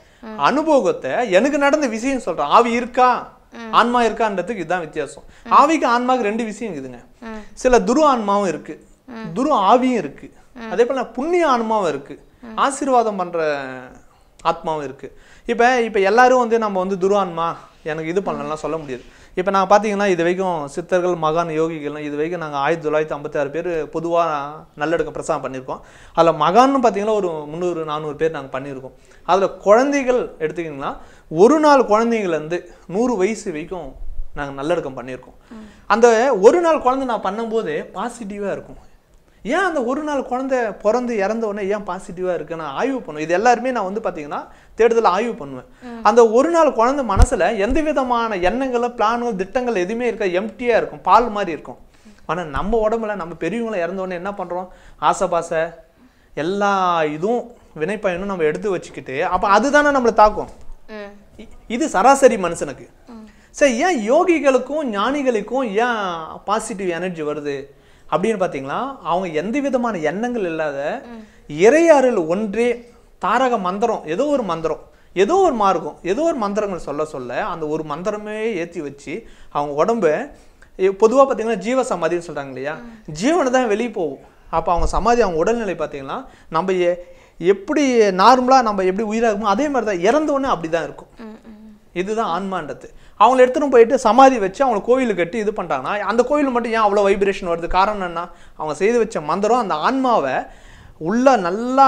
அனுபவத்தை எனக்கு நடந்த விஷயம் சொல்றேன் ஆவி இருக்கா ஆன்மா இருக்கான்றதுக்கு இதுதான் வித்தியாசம் ஆவிக்கு ஆன்மாவுக்கு ரெண்டு விஷயம் இருக்குதுங்க சில துரு ஆன்மாவும் இருக்கு துரு ஆவியும் இருக்கு அதே போல புண்ணிய ஆன்மாவும் இருக்கு ஆசீர்வாதம் பண்ற ஆத்மாவும் இருக்கு இப்ப இப்ப எல்லாரும் வந்து நம்ம வந்து துரு ஆன்மா எனக்கு இது பண்ணலாம் சொல்ல முடியாது இப்போ நான் பார்த்தீங்கன்னா இது வரைக்கும் சித்தர்கள் மகான் யோகிகள்லாம் இது வரைக்கும் நாங்கள் ஆயிரத்தி தொள்ளாயிரத்தி ஐம்பத்தாறு பேர் பொதுவாக நல்லடக்கம் பிரசாரம் பண்ணியிருக்கோம் அதில் மகான்னு பார்த்தீங்கன்னா ஒரு முந்நூறு நானூறு பேர் நாங்கள் பண்ணியிருக்கோம் அதில் குழந்தைகள் எடுத்துக்கிட்டிங்கன்னா ஒரு நாள் குழந்தைங்கள்லேருந்து நூறு வயசு வரைக்கும் நாங்கள் நல்லடக்கம் பண்ணியிருக்கோம் அந்த ஒரு நாள் குழந்தை நான் பண்ணும்போது பாசிட்டிவாக இருக்கும் ஏன் அந்த ஒரு நாள் குழந்தை பிறந்து இறந்த உடனே ஏன் பாசிட்டிவாக இருக்கு நான் ஆய்வு பண்ணுவேன் இது எல்லாருமே நான் வந்து பார்த்தீங்கன்னா தேடுதல் ஆய்வு பண்ணுவேன் அந்த ஒரு நாள் குழந்தை மனசுல எந்த விதமான எண்ணங்களும் பிளான்கள் திட்டங்கள் எதுவுமே இருக்க எம்டியாக இருக்கும் பால் மாதிரி இருக்கும் ஆனால் நம்ம உடம்புல நம்ம பெரியவங்களை இறந்த உடனே என்ன பண்ணுறோம் ஆசைபாசை எல்லா இதுவும் வினைப்பயனும் நம்ம எடுத்து வச்சுக்கிட்டு அப்போ அதுதானே நம்மளை தாக்கும் ம் இ- இது சராசரி மனுஷனுக்கு சரி ஏன் யோகிகளுக்கும் ஞானிகளுக்கும் ஏன் பாசிட்டிவ் எனர்ஜி வருது அப்படின்னு பார்த்தீங்களா அவங்க எந்த விதமான எண்ணங்கள் இல்லாத இறையாறில் ஒன்றே தாரக மந்திரம் ஏதோ ஒரு மந்திரம் ஏதோ ஒரு மார்க்கம் ஏதோ ஒரு மந்திரங்கள் சொல்ல சொல்ல அந்த ஒரு மந்திரமே ஏற்றி வச்சு அவங்க உடம்ப பொதுவாக பார்த்தீங்கன்னா ஜீவ சமாதின்னு சொல்கிறாங்க இல்லையா ஜீவனை தான் வெளியே போகும் அப்போ அவங்க சமாதி அவங்க உடல்நிலை பார்த்தீங்கன்னா நம்ம எ- எப்படி நார்மலாக நம்ம எப்படி உயிராகுமோ அதே மாதிரி தான் இறந்த உடனே அப்படி தான் இருக்கும் இதுதான் ஆன்மான்றது அவங்கள எடுத்துன்னு போயிட்டு சமாதி வச்சு அவங்கள கோவில் கட்டி இது பண்ணிட்டாங்கன்னா அந்த கோவில் மட்டும் ஏன் அவ்வளோ வைப்ரேஷன் வருது காரணம் என்ன அவங்க செய்து வச்ச மந்திரம் அந்த ஆன்மாவை உள்ள நல்லா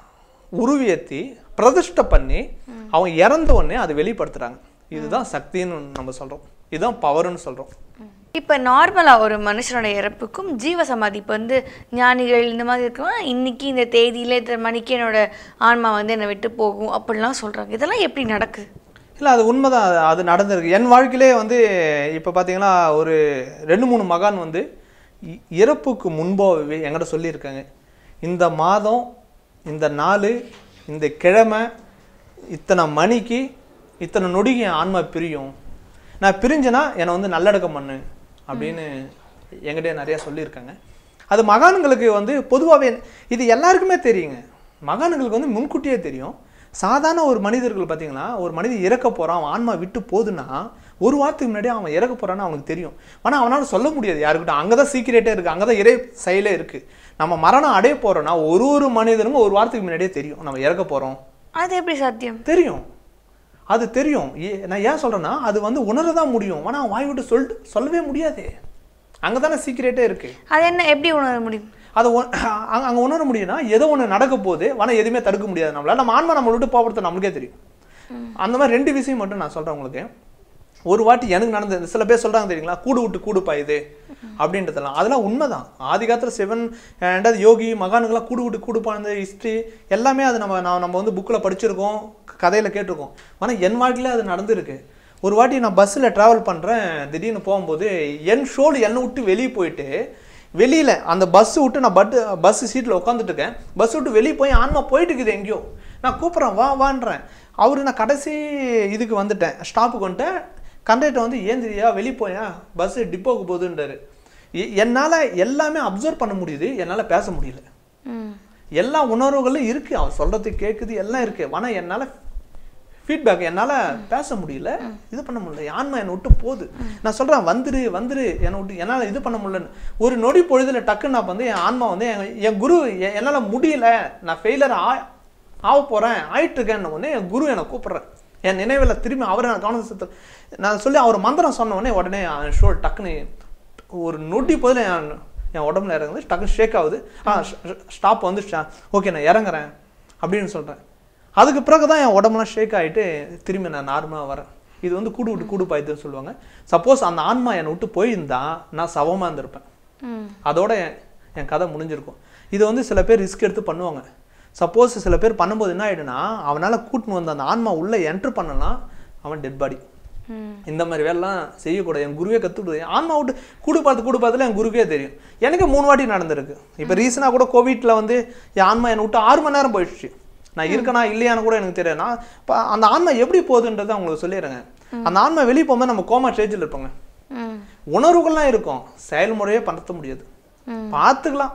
உருவியத்தி பிரதிஷ்டை பண்ணி அவங்க இறந்த உடனே அதை வெளிப்படுத்துறாங்க இதுதான் சக்தின்னு நம்ம சொல்றோம் இதுதான் பவர்னு சொல்றோம் இப்போ நார்மலாக ஒரு மனுஷனோட இறப்புக்கும் ஜீவ சமாதி இப்போ வந்து ஞானிகள் இந்த மாதிரி இருக்கவங்க இன்னைக்கு இந்த தேதியில இத்தனை மணிக்கு என்னோட ஆன்மா வந்து என்னை விட்டு போகும் அப்படிலாம் சொல்றாங்க இதெல்லாம் எப்படி நடக்குது இல்லை அது உண்மைதான் அது- அது நடந்திருக்கு என் வாழ்க்கையிலே வந்து இப்போ பார்த்தீங்கன்னா ஒரு ரெண்டு மூணு மகான் வந்து இ- இறப்புக்கு முன்பாகவே என்கிட்ட சொல்லியிருக்காங்க இந்த மாதம் இந்த நாள் இந்த கிழமை இத்தனை மணிக்கு இத்தனை நொடிக்கு என் ஆன்மா பிரியும் நான் பிரிஞ்சேன்னா என்னை வந்து நல்லடக்கம் பண்ணு அப்படின்னு என்கிட்ட நிறைய சொல்லியிருக்காங்க அது மகான்களுக்கு வந்து பொதுவாகவே இது எல்லாருக்குமே தெரியுங்க மகான்களுக்கு வந்து முன்கூட்டியே தெரியும் சாதாரண ஒரு மனிதர்கள் பார்த்தீங்கன்னா ஒரு மனிதன் இறக்க போகிறான் அவன் ஆன்மா விட்டு போகுதுன்னா ஒரு வாரத்துக்கு முன்னாடி அவன் இறக்க போகிறான்னு அவனுக்கு தெரியும் ஆனால் அவனால் சொல்ல முடியாது யாருக்கிட்ட அங்கே தான் சீக்கிரட்டே இருக்குது அங்கே தான் இறை செயலே இருக்குது நம்ம மரணம் அடைய போகிறோன்னா ஒரு ஒரு மனிதனுக்கும் ஒரு வாரத்துக்கு முன்னாடியே தெரியும் நம்ம இறக்க போகிறோம் அது எப்படி சாத்தியம் தெரியும் அது தெரியும் ஏ- நான் ஏன் சொல்கிறேன்னா அது வந்து உணர தான் முடியும் ஆனால் அவன் வாய் விட்டு சொல்லிட்டு சொல்லவே முடியாதே அங்கே தானே சீக்கிரட்டே இருக்குது அது என்ன எப்படி உணர முடியும் அதை அங்கே அங்கே உணர முடியும்னா ஏதோ ஒன்று நடக்க போகுது ஆனால் எதுவுமே தடுக்க முடியாது நம்மளால நம்ம ஆன்மா நம்மளை விட்டு போகிறது நம்மளுக்கே தெரியும் அந்த மாதிரி ரெண்டு விஷயம் மட்டும் நான் சொல்கிறேன் உங்களுக்கு ஒரு வாட்டி எனக்கு நடந்தது சில பேர் சொல்கிறாங்க தெரியுங்களா கூடு விட்டு கூடு பாயுது அப்படின்றதெல்லாம் அதெல்லாம் உண்மைதான் ஆதி காலத்தில் சிவன் ரெண்டாவது யோகி மகானுங்கெல்லாம் கூடு விட்டு கூடு பாய்ந்த ஹிஸ்ட்ரி எல்லாமே அது நம்ம நான் நம்ம வந்து புக்கில் படிச்சிருக்கோம் கதையில் கேட்டிருக்கோம் ஆனால் என் வாழ்க்கையில அது நடந்திருக்கு ஒரு வாட்டி நான் பஸ்ஸில் ட்ராவல் பண்ணுறேன் திடீர்னு போகும்போது என் ஷோல் என்னை விட்டு வெளியே போயிட்டு வெளியில் அந்த பஸ் விட்டு நான் பட்டு பஸ் சீட்டில் உட்காந்துட்டு இருக்கேன் பஸ் விட்டு வெளியே போய் ஆன்மா போயிட்டு இருக்குது எங்கேயோ நான் கூப்பிட்றேன் வா வான்றேன் அவரு நான் கடைசி இதுக்கு வந்துட்டேன் ஸ்டாப்புக்கு வந்துட்டேன் கண்டக்டர் வந்து ஏந்திரியா வெளியே போயா பஸ் டிப்போக்கு போகுதுன்றாரு எ- என்னால எல்லாமே அப்சர்வ் பண்ண முடியுது என்னால பேச முடியல ம் எல்லா உணர்வுகளும் இருக்கு அவன் சொல்றது கேட்குது எல்லாம் இருக்கு ஆனா என்னால ஃபீட்பேக் என்னால பேச முடியல இது பண்ண முடியல என் ஆன்மா என்னை விட்டு போகுது நான் சொல்றேன் வந்துரு வந்துரு என்னை விட்டு என்னால இது பண்ண முடியலன்னு ஒரு நொடி பொழுதுல டக்குன்னு நான் வந்து என் ஆன்மா வந்து என் என் குரு எ- என்னால முடியல நான் ஃபெயிலர் ஆ ஆக போறேன் ஆயிட்டு இருக்கேன்னு உடனே என் குரு என்னை கூப்பிடுறேன் என் நினைவில் திரும்பி அவரை நான் கவனம் செலுத்த நான் சொல்லி அவர் மந்திரம் சொன்ன உடனே உடனே ஷோ டக்குன்னு ஒரு நொடி போதில் என் என் உடம்புல இறங்குது டக்குன்னு ஷேக் ஆகுது ஆ ஸ்டாப் வந்து ஓகே நான் இறங்குறேன் அப்படின்னு சொல்கிறேன் அதுக்கு பிறகு தான் என் உடம்புலாம் ஷேக் ஆகிட்டு திரும்பி நான் நார்மலாக வரேன் இது வந்து கூடு விட்டு கூடு பாய்துன்னு சொல்லுவாங்க சப்போஸ் அந்த ஆன்மா என்னை விட்டு போயிருந்தா நான் சவமாக இருந்திருப்பேன் ம் அதோட என் என் கதை முடிஞ்சிருக்கும் இது வந்து சில பேர் ரிஸ்க் எடுத்து பண்ணுவாங்க சப்போஸ் சில பேர் பண்ணும்போது என்ன ஆயிடுனா அவனால் கூட்டின்னு வந்த அந்த ஆன்மா உள்ளே என்ட்ரு பண்ணனா அவன் டெட் பாடி ம் இந்த மாதிரி வேலைலாம் செய்யக்கூடாது என் குருவே கற்றுக்கிடுது ஆன்மா விட்டு கூடு பார்த்து கூடு பார்த்துல என் குருக்கே தெரியும் எனக்கு மூணு வாட்டி நடந்திருக்கு இப்போ ரீசனாக கூட கோவிட்ல வந்து என் ஆன்மா என்னை விட்டு ஆறு மணி நேரம் போயிடுச்சு நான் இருக்கனா இல்லையான்னு கூட எனக்கு தெரியாது நான் இப்போ அந்த ஆன்மா எப்படி போகுதுன்றதை உங்களுக்கு சொல்லிடுறேங்க அந்த ஆன்மா வெளியே போகும்போது நம்ம கோமா ஸ்டேஜில் இருப்போங்க ம் உணர்வுகள்லாம் இருக்கும் செயல்முறையே படுத்த முடியாது பார்த்துக்கலாம்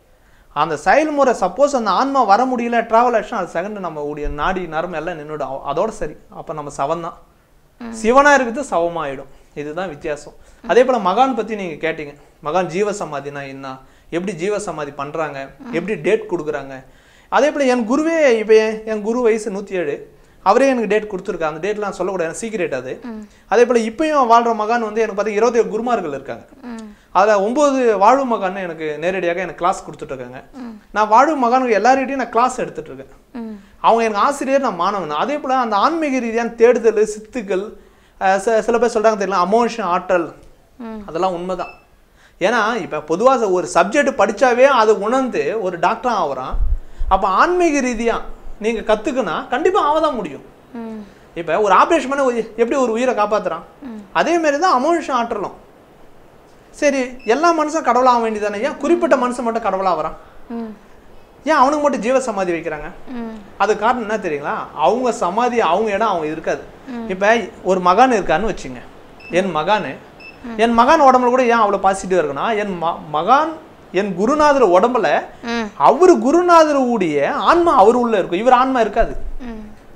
அந்த செயல்முறை சப்போஸ் அந்த ஆன்மா வர முடியல டிராவல் ஆச்சுன்னா அது செகண்ட் நம்ம உடைய நாடி நரம்பு எல்லாம் நின்றுடும் அவ- அதோட சரி அப்போ நம்ம சவம் தான் சிவனா இருக்குது சவமாயிடும் இதுதான் வித்தியாசம் அதே போல மகான் பத்தி நீங்க கேட்டீங்க மகான் ஜீவ சமாதினா என்ன எப்படி ஜீவ சமாதி பண்றாங்க எப்படி டேட் கொடுக்குறாங்க அதே போல என் குருவே இப்போ என் குரு வயசு நூற்றி ஏழு அவரே எனக்கு டேட் கொடுத்துருக்காங்க அந்த டேட்லாம் சொல்லக்கூடாது சீக்கிரட் அது அதே போல இப்பயும் வாழ்ற மகான் வந்து எனக்கு பார்த்தா இருபத்தி குருமார்கள் இருக்காங்க அதில் ஒம்பது வாழ்வு மகான் எனக்கு நேரடியாக எனக்கு கிளாஸ் கொடுத்துட்டு இருக்காங்க நான் வாழ்வு மகானுக்கு எல்லார்கிட்டையும் நான் கிளாஸ் எடுத்துட்டு இருக்கேன் ம் அவங்க எனக்கு ஆசிரியர் நான் மாணவன் அதே போல அந்த ஆன்மீக ரீதியான தேடுதல் சித்துக்கள் அஹ் சில சில பேர் சொல்றாங்க தெரியல அமோஷன் ஆற்றல் அதெல்லாம் உண்மைதான் ஏன்னா இப்போ பொதுவாக ஒரு சப்ஜெக்ட் படிச்சாவே அதை உணர்ந்து ஒரு டாக்டரா ஆகுறான் அப்போ ஆன்மீக ரீதியா நீங்க கத்துக்கினா கண்டிப்பா ஆக தான் முடியும் ம் இப்போ ஒரு ஆப்ரேஷன் பண்ண ஒரு- எப்படி ஒரு உயிரை காப்பாத்துறான் அதே மாதிரி தான் அமோஷன் ஆற்றலும் சரி எல்லா மனுஷன் கடவுளாக வேண்டியதானே ஏன் குறிப்பிட்ட மனுஷன் மட்டும் கடவுளாக வரான் ம் ஏன் அவனுக்கு மட்டும் ஜீவ சமாதி வைக்கிறாங்க ம் அது காரணம் என்ன தெரியுங்களா அவங்க சமாதி அவங்க இடம் அவங்க இருக்காது இப்போ ஒரு மகான் இருக்கான்னு வச்சுங்க என் மகானு என் மகான் உடம்புல கூட ஏன் அவ்வளோ பாசிட்டிவ் இருக்குன்னா என் ம மகான் என் குருநாதர் உடம்புல ம் அவர் குருநாதர் உடைய ஆன்மா அவர் உள்ள இருக்கும் இவர் ஆன்மா இருக்காது ம்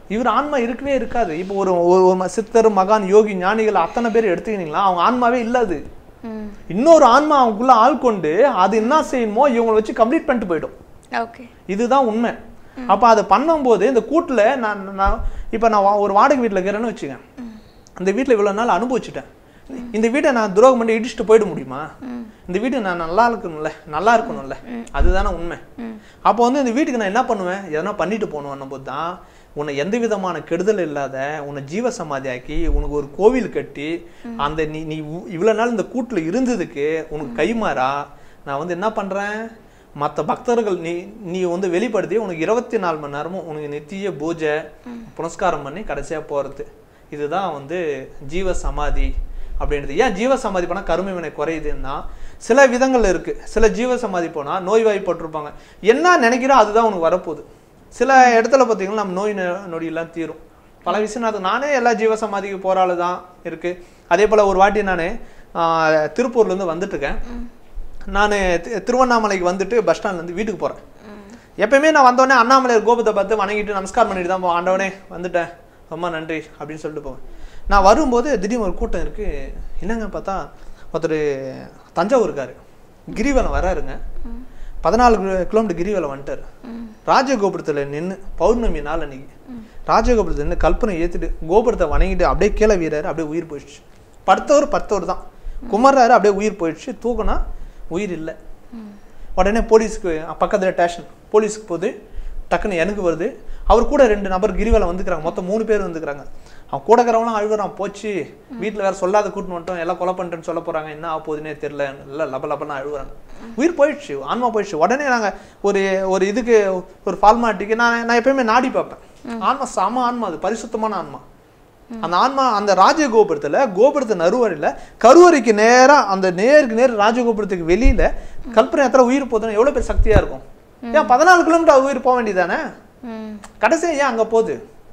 இவர் ஆன்மா இருக்கவே இருக்காது இப்போ ஒரு ஒரு ஒரு ம- சித்தர் மகான் யோகி ஞானிகள் அத்தனை பேர் எடுத்துக்கினீங்களா அவங்க ஆன்மாவே இல்லாது ம் இன்னொரு ஆன்மா அவங்களுக்குள்ள ஆள் கொண்டு அது என்ன செய்யணுமோ இவங்களை வச்சு கம்ப்ளீட் பண்ணிட்டு போயிடும் ஓகே இதுதான் உண்மை அப்ப அதை பண்ணும்போது இந்த கூட்டுல நான் நான் இப்போ நான் வா- ஒரு வாடகை வீட்டில் இருக்கிறேன்னு வச்சுக்கேன் இந்த வீட்டில் இவ்வளவு நாள் அனுபவிச்சுட்டேன் இந்த வீட்டை நான் துரோகம் பண்ணி இடிச்சுட்டு போயிட முடியுமா இந்த வீடு நான் நல்லா இருக்கணும்ல நல்லா இருக்கணும்ல அதுதானே உண்மை அப்போ வந்து இந்த வீட்டுக்கு நான் என்ன பண்ணுவேன் எதனா பண்ணிட்டு போகணும் போது தான் உன்னை எந்த விதமான கெடுதல் இல்லாத உன்னை ஜீவ சமாதியாக்கி உனக்கு ஒரு கோவில் கட்டி அந்த நீ நீ இவ்- இவ்வளவு நாள் இந்த கூட்டுல இருந்ததுக்கு உனக்கு கைமாறா நான் வந்து என்ன பண்றேன் மற்ற பக்தர்கள் நீ நீ வந்து வெளிப்படுத்தி உனக்கு இருபத்தி நாலு மணி நேரமும் உனக்கு நித்திய பூஜை புனஸ்காரம் பண்ணி கடைசியா போறது இதுதான் வந்து ஜீவ சமாதி அப்படின்றது ஏன் ஜீவ சமாதி பண்ணால் கருமை வினை குறையுதுன்னா சில விதங்கள் இருக்கு சில ஜீவ சமாதி போனா நோய்வாய்ப்பட்டிருப்பாங்க என்ன நினைக்கிறோ அதுதான் உனக்கு வரப்போகுது சில இடத்துல பார்த்தீங்கன்னா நம்ம நோய் நொ- நொடியெல்லாம் தீரும் பல விஷயம் அது நானே எல்லா ஜீவ சமாதிக்கு போற ஆளு தான் இருக்கு அதே போல ஒரு வாட்டி நான் திருப்பூர்ல இருந்து வந்துட்டு இருக்கேன் நான் திருவண்ணாமலைக்கு வந்துட்டு பஸ் ஸ்டாண்ட்லேருந்து வீட்டுக்கு போகிறேன் எப்பயுமே நான் வந்தோடனே அண்ணாமலையார் கோபத்தை பார்த்து வணங்கிட்டு நமஸ்காரம் பண்ணிட்டு தான் போவேன் ஆண்டவனே வந்துட்டேன் ரொம்ப நன்றி அப்படின்னு சொல்லிட்டு போவேன் நான் வரும்போது திடீர்னு ஒரு கூட்டம் இருக்கு என்னங்க பார்த்தா ஒருத்தர் தஞ்சாவூர் இருக்காரு கிரிவலம் வராருங்க பதினாலு கிலோ- கிலோமீட்டர் கிரிவலம் வந்துட்டார் ராஜகோபுரத்தில் நின்று பௌர்ணமி நாள் அன்னைக்கு ராஜகோபுரத்தில் நின்று கல்பனை ஏற்றிட்டு கோபுரத்தை வணங்கிட்டு அப்படியே கீழே வீராரு அப்படியே உயிர் போயிடுச்சு படுத்தவர் படுத்தவர் தான் குமர்றாரு அப்படியே உயிர் போயிடுச்சு தூக்குனா உயிர் இல்லை உடனே போலீஸ்க்கு பக்கத்துல ஸ்டேஷன் போலீஸ்க்கு போகுது டக்குன்னு எனக்கு வருது அவர் கூட ரெண்டு நபர் கிரிவலம் வந்துக்கிறாங்க மொத்தம் மூணு பேர் வந்துக்கிறாங்க அவன் கூட இருக்கிறவங்களாம் அழுகுறான் போச்சு வீட்டில் வேற சொல்லாத கூட்டின்னு வந்துட்டோம் எல்லாம் கொலை பண்ணிட்டேன்னு சொல்ல போறாங்க என்ன ஆக போகுதுன்னே தெரியல எல்லாம் லப லபன்னு அழுகுறாங்க உயிர் போயிடுச்சு ஆன்மா போயிடுச்சு உடனே நாங்க ஒரு ஒரு இதுக்கு ஒரு ஃபார்மாலிட்டிக்கு நான் நான் எப்பயுமே நாடி பார்ப்பேன் ஆன்மா சம ஆன்மா அது பரிசுத்தமான ஆன்மா அந்த ஆன்மா அந்த ராஜகோபுரத்துல கோபுரத்து நறுவரையில கருவறைக்கு நேரா அந்த நேருக்கு நேர் ராஜகோபுரத்துக்கு வெளியில கல்பனை எத்தனை உயிர் போதுன்னா எவ்வளவு பேர் சக்தியா இருக்கும் ஏன் பதினாலு கிலோமீட்டர் உயிர் போக வேண்டியதானே ம் கடைசியா ஏன் அங்க போகுது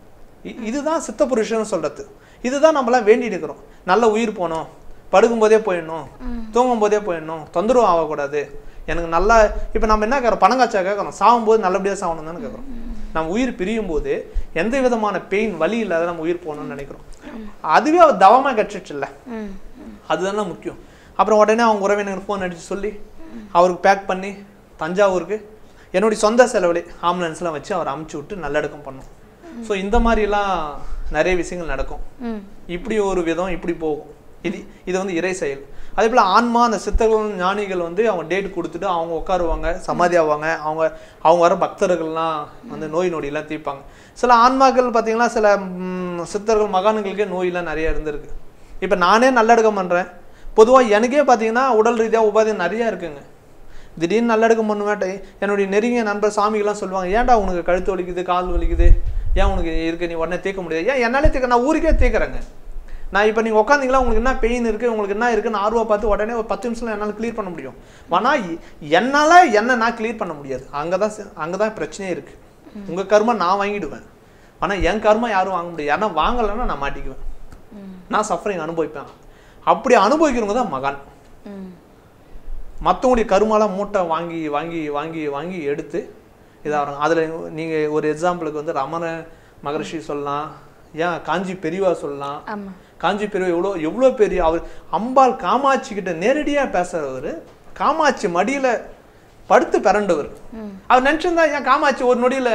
இ- இதுதான் சித்த புருஷன் சொல்றது இதுதான் நம்மளாம் வேண்டி இருக்கிறோம் நல்ல உயிர் போகணும் படுக்கும்போதே போயிடணும் தூங்கும் போதே போயிடணும் தொந்தரவு ஆகக்கூடாது எனக்கு நல்லா இப்போ நம்ம என்ன கேட்குறோம் பணம் காய்ச்சா கேட்குறோம் சாகும்போது நல்லபடியாக சாகணும் தானே கேட்குறோம் நம்ம உயிர் பிரியும் போது எந்த விதமான பெயின் வலி இல்லாத நம்ம உயிர் போகணும்னு நினைக்கிறோம் அதுவே அவர் தவமாக கட்சிச்சுல்ல ம் அதுதானே முக்கியம் அப்புறம் உடனே அவங்க உறவினர் ஃபோன் அடிச்சு சொல்லி அவருக்கு பேக் பண்ணி தஞ்சாவூருக்கு என்னுடைய சொந்த செலவுலே ஆம்புலன்ஸ்லாம் வச்சு அவர் அமுச்சு விட்டு நல்லடக்கம் பண்ணோம் ஸோ இந்த மாதிரிலாம் நிறைய விஷயங்கள் நடக்கும் ம் இப்படி ஒரு விதம் இப்படி போகும் இது இது வந்து இறை செயல் அதே போல் ஆன்மா அந்த சித்தர்கள் ஞானிகள் வந்து அவங்க டேட் கொடுத்துட்டு அவங்க உட்காருவாங்க சமாதி ஆவாங்க அவங்க அவங்க வர பக்தர்கள்லாம் வந்து நோய் நொடியெல்லாம் தீர்ப்பாங்க சில ஆன்மாக்கள் பார்த்தீங்கன்னா சில ம், சித்தர்கள் மகான்களுக்கே நோயெல்லாம் நிறைய இருந்திருக்கு இப்போ நானே நல்லடக்கம் பண்ணுறேன் பொதுவாக எனக்கே பார்த்தீங்கன்னா உடல் ரீதியாக உபாதை நிறையா இருக்குங்க திடீர்னு நல்லடக்கம் பண்ணுவேன் டை- என்னுடைய நெருங்கிய நண்பர் சாமிகள்லாம் சொல்லுவாங்க ஏன்டா உனக்கு கழுத்து வலிக்குது கால் வலிக்குது ஏன் உனக்கு இருக்கு நீ உடனே தீர்க்க முடியாது ஏன் என்னாலே தீர்க்க நான் ஊருக்கே தீர்க்குறேங்க நான் இப்போ நீங்கள் உட்காந்தீங்களா உங்களுக்கு என்ன பெயின் இருக்குது உங்களுக்கு என்ன இருக்குன்னு ஆர்வம் பார்த்து உடனே ஒரு பத்து நிமிஷத்தில் என்னால் க்ளியர் பண்ண முடியும் ஆனால் என்னால் என்ன நான் க்ளியர் பண்ண முடியாது அங்கே தான் அங்கே தான் பிரச்சனையே இருக்குது உங்கள் கர்மா நான் வாங்கிடுவேன் ஆனால் என் கர்மா யாரும் வாங்க முடியாது யாரா வாங்கலைன்னா நான் மாட்டிக்குவேன் நான் சஃபரிங் அனுபவிப்பேன் அப்படி அனுபவிக்கிறவங்க தான் மகான் ம் மற்றவங்களுடைய கருமாலாம் மூட்டை வாங்கி வாங்கி வாங்கி வாங்கி எடுத்து இதாகிறாங்க அதில் நீங்கள் ஒரு எக்ஸாம்பிளுக்கு வந்து ரமண மகரிஷி சொல்லலாம் ஏன் காஞ்சி பெரியவா சொல்லலாம் ஆமா காஞ்சி பெரியவா எவ்வளோ எவ்வளோ பெரிய அவர் அம்பாள் காமாட்சி கிட்ட நேரடியாக பேசுறவர் காமாட்சி மடியில படுத்து பிறண்டவர் அவர் நினச்சிருந்தா ஏன் காமாட்சி ஒரு நொடியில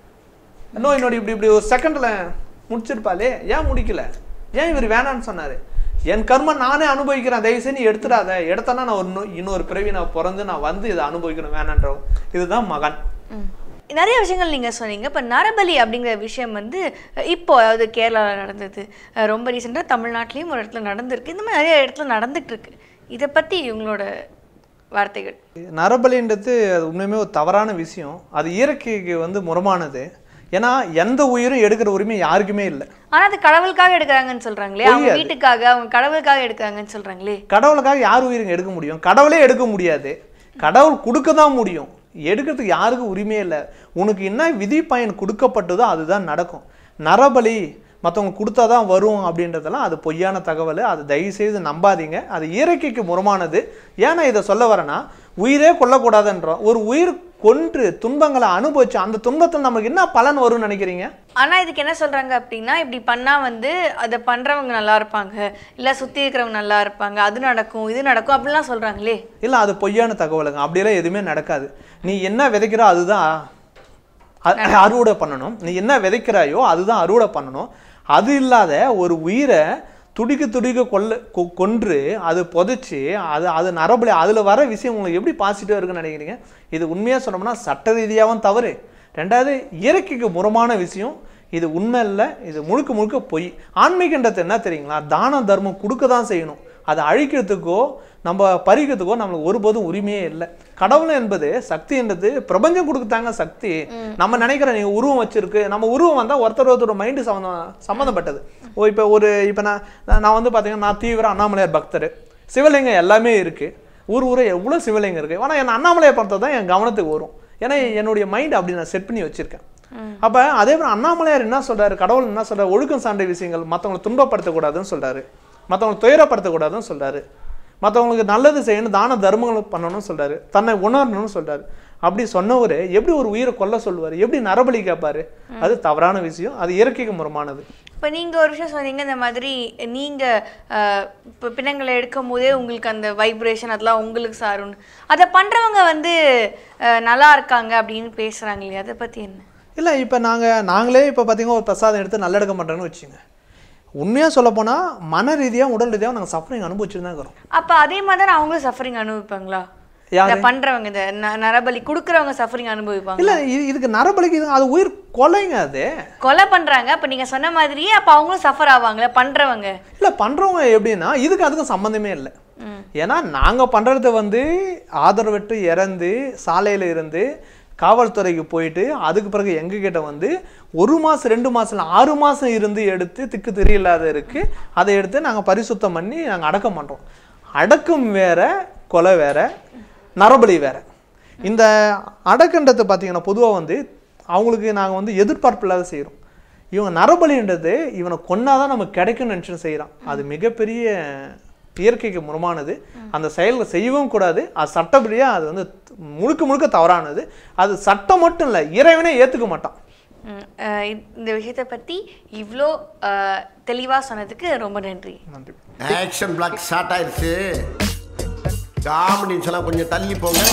நோய் நொடி இப்படி இப்படி ஒரு செகண்ட்ல முடிச்சிருப்பாளே ஏன் முடிக்கல ஏன் இவர் வேணான்னு சொன்னாரு என் கர்மம் நானே அனுபவிக்கிறேன் தயவு செய்து நீ எடுத்துடாத எடுத்தனா நான் ஒரு நோ- இன்னொரு பிறவி நான் பிறந்து நான் வந்து இதை அனுபவிக்கணும் வேணான்றவன் இதுதான் மகன் ம். நிறைய விஷயங்கள் நீங்கள் சொன்னீங்க இப்போ நரபலி அப்படிங்கிற விஷயம் வந்து அஹ், இப்போ அதாவது கேரளாவில் நடந்தது அஹ், ரொம்ப ரீசெண்டாக தமிழ்நாட்டிலையும் ஒரு இடத்துல நடந்திருக்கு இந்த மாதிரி நிறைய இடத்துல நடந்துட்டு இருக்கு இதை பற்றி உங்களோட வார்த்தைகள் நரபலின்றது அது உண்மையுமே ஒரு தவறான விஷயம் அது இயற்கைக்கு வந்து முரமானது ஏன்னா எந்த உயிரும் எடுக்கிற உரிமை யாருக்குமே இல்லை ஆனால் அது கடவுளுக்காக எடுக்கிறாங்கன்னு சொல்கிறாங்களே அவங்க புரியாது. வீட்டுக்காக அவங்க கடவுளுக்காக எடுக்கிறாங்கன்னு சொல்கிறாங்களே கடவுளுக்காக யார் உயிருங்க எடுக்க முடியும் கடவுளே எடுக்க முடியாது கடவுள் கொடுக்க தான் முடியும் எடுக்கிறதுக்கு யாருக்கும் உரிமையே இல்லை உனக்கு என்ன விதி பயன் கொடுக்கப்பட்டதோ அதுதான் நடக்கும் நரபலி மற்றவங்க கொடுத்தா தான் வரும் அப்படின்றதெல்லாம் அது பொய்யான தகவல் அது தயவுசெய்து நம்பாதீங்க அது இயற்கைக்கு முரமானது ஏன்னா இதை சொல்ல வரேன்னா உயிரே கொல்லக்கூடாதுன்றோம் ஒரு உயிர் கொன்று துன்பங்களை அனுபவிச்சு அந்த துன்பத்தில் நமக்கு என்ன பலன் வரும்னு நினைக்கிறீங்க ஆனா இதுக்கு என்ன சொல்றாங்க அப்படின்னா இப்படி பண்ணா வந்து அதை பண்றவங்க நல்லா இருப்பாங்க இல்ல சுத்தி இருக்கிறவங்க நல்லா இருப்பாங்க அது நடக்கும் இது நடக்கும் அப்படிலாம் சொல்றாங்களே இல்லை அது பொய்யான தகவலுங்க அப்படியெல்லாம் எதுவுமே நடக்காது நீ என்ன விதைக்கிறோ அதுதான் அ- அறுவடை பண்ணணும் நீ என்ன விதைக்கிறாயோ அதுதான் அறுவடை பண்ணணும் அது இல்லாத ஒரு உயிரை துடிக்க துடிக்க கொல்ல கொ- கொன்று அது புதைச்சி அது அது நரபலி அதில் வர விஷயம் உங்களுக்கு எப்படி பாசிட்டிவாக இருக்குன்னு நினைக்கிறீங்க இது உண்மையாக சொன்னோம்னா சட்ட ரீதியாகவும் தவறு ரெண்டாவது இயற்கைக்கு முரமான விஷயம் இது உண்மை இல்லை இது முழுக்க முழுக்க பொய் ஆன்மீகன்றது என்ன தெரியுங்களா தான தர்மம் கொடுக்க தான் செய்யணும் அதை அழிக்கிறதுக்கோ நம்ம பறிக்கிறதுக்கோ நம்மளுக்கு ஒருபோதும் உரிமையே இல்லை கடவுள் என்பது சக்தி என்றது பிரபஞ்சம் கொடுக்குதாங்க சக்தி நம்ம நினைக்கிற நீங்க உருவம் வச்சிருக்கு நம்ம உருவம் வந்தா ஒருத்தர் ஒருத்தரோட மைண்டு சம்மந்தம் சம்மந்தப்பட்டது ஓ இப்போ ஒரு இப்போ நான் நான் நான் வந்து பார்த்தீங்கன்னா நான் தீவிர அண்ணாமலையார் பக்தர் சிவலிங்கம் எல்லாமே இருக்கு ஊர் ஊரே எவ்வளோ சிவலிங்கம் இருக்கு ஆனால் என் அண்ணாமலையை பார்த்தா தான் என் கவனத்துக்கு வரும் ஏன்னா என்னுடைய மைண்ட் அப்படி நான் செட் பண்ணி வச்சிருக்கேன் அப்ப அதே போல அண்ணாமலையார் என்ன சொல்றாரு கடவுள் என்ன சொல்றாரு ஒழுக்கம் சார்ந்த விஷயங்கள் மற்றவங்களை துன்பப்படுத்தக்கூடாதுன்னு சொல்றாரு மற்றவங்களை துயரப்படுத்தக்கூடாதுன்னு சொல்றாரு மற்றவங்களுக்கு நல்லது செய்யணும் தான தர்மங்கள் பண்ணணும்னு சொல்றாரு தன்னை உணரணும்னு சொல்றாரு அப்படி சொன்னவர் எப்படி ஒரு உயிரை கொல்ல சொல்லுவார் எப்படி நரபலி கேட்பாரு அது தவறான விஷயம் அது இயற்கைக்கு முரமானது இப்போ நீங்க ஒரு விஷயம் சொன்னீங்க இந்த மாதிரி நீங்க அஹ், இப்போ பிணங்களை எடுக்கும் போதே உங்களுக்கு அந்த வைப்ரேஷன் அதெல்லாம் உங்களுக்கு சாரும்னு அதை பண்றவங்க வந்து அஹ், நல்லா இருக்காங்க அப்படின்னு பேசுறாங்க இல்லையா அதை பத்தி என்ன இல்லை இப்போ நாங்கள் நாங்களே இப்போ பார்த்தீங்கன்னா ஒரு பிரசாதம் எடுத்து நல்லெடுக்க மாட்டோம்னு வச்சுங்க உண்மையாக சொல்லப்போனால் மன ரீதியாக உடல் ரீதியாக நாங்கள் சஃபரிங் அனுபவிச்சுட்டு தான் இருக்கிறோம் அப்ப அதே மாதிரி அவங்களும் சஃபரிங் அனுபவிப்பாங்களா யாரு? இதை பண்றவங்க இந்த ந- நரபலி கொடுக்கறவங்க சஃபரிங் அனுபவிப்பாங்க இல்லை இது இதுக்கு நரபலிக்கு இது அது உயிர் கொலைங்க அது கொலை பண்றாங்க அப்ப நீங்க சொன்ன மாதிரியே அப்ப அவங்களும் சஃபர் ஆவாங்களே பண்றவங்க இல்லை பண்ணுறவங்க எப்படின்னா இதுக்கு அதுக்கும் சம்மந்தமே இல்லை ஏன்னா நாங்கள் பண்ணுறது வந்து ஆதரவற்று இறந்து சாலையில் இருந்து காவல்துறைக்கு போயிட்டு அதுக்கு பிறகு எங்ககிட்ட வந்து ஒரு மாதம் ரெண்டு மாதம் இல்லை ஆறு மாதம் இருந்து எடுத்து திக்கு தெரியலாத இருக்கு அதை எடுத்து நாங்கள் பரிசுத்தம் பண்ணி நாங்கள் அடக்கம் பண்ணுறோம் அடக்கம் வேற கொலை வேற நரபலி வேற இந்த அடக்கன்றதை பார்த்தீங்கன்னா பொதுவாக வந்து அவங்களுக்கு நாங்கள் வந்து எதிர்பார்ப்பு இல்லாத செய்கிறோம் இவங்க நரபலின்றது இவனை கொன்னாதான் நமக்கு கிடைக்கும்னு நினச்சி செய்கிறான் அது மிகப்பெரிய இயற்கைக்கு முரமானது அந்த செயல்களை செய்யவும் கூடாது அது சட்டப்படியாக அது வந்து முழுக்க முழுக்க தவறானது அது சட்டம் மட்டும் இல்லை இறைவனே ஏற்றுக்க மாட்டான் ம், அஹ் இந்த விஷயத்தை பத்தி இவ்வளோ அஹ், தெளிவா சொன்னதுக்கு ரொம்ப நன்றி நன்றி ஆக்ஷன் பிளாக் ஸ்டார்ட் ஆயிருச்சு காமெடின்னு சொன்னா கொஞ்சம் தள்ளி போங்க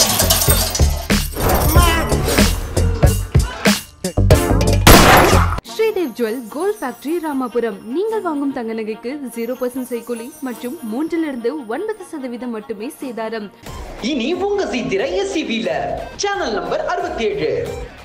Sridev jewel gold factory Ramapuram நீங்கள் வாங்கும் தங்க நகைக்கு ஜீரோ பர்சன்ட் செய்கூலி மற்றும் மூன்றிலிருந்து ஒன்பது சதவீதம் மட்டுமே சேதாரம் இனி உங்க சித்திரை எஸ்சிபில சேனல் நம்பர் அறுபத்தி ஏழு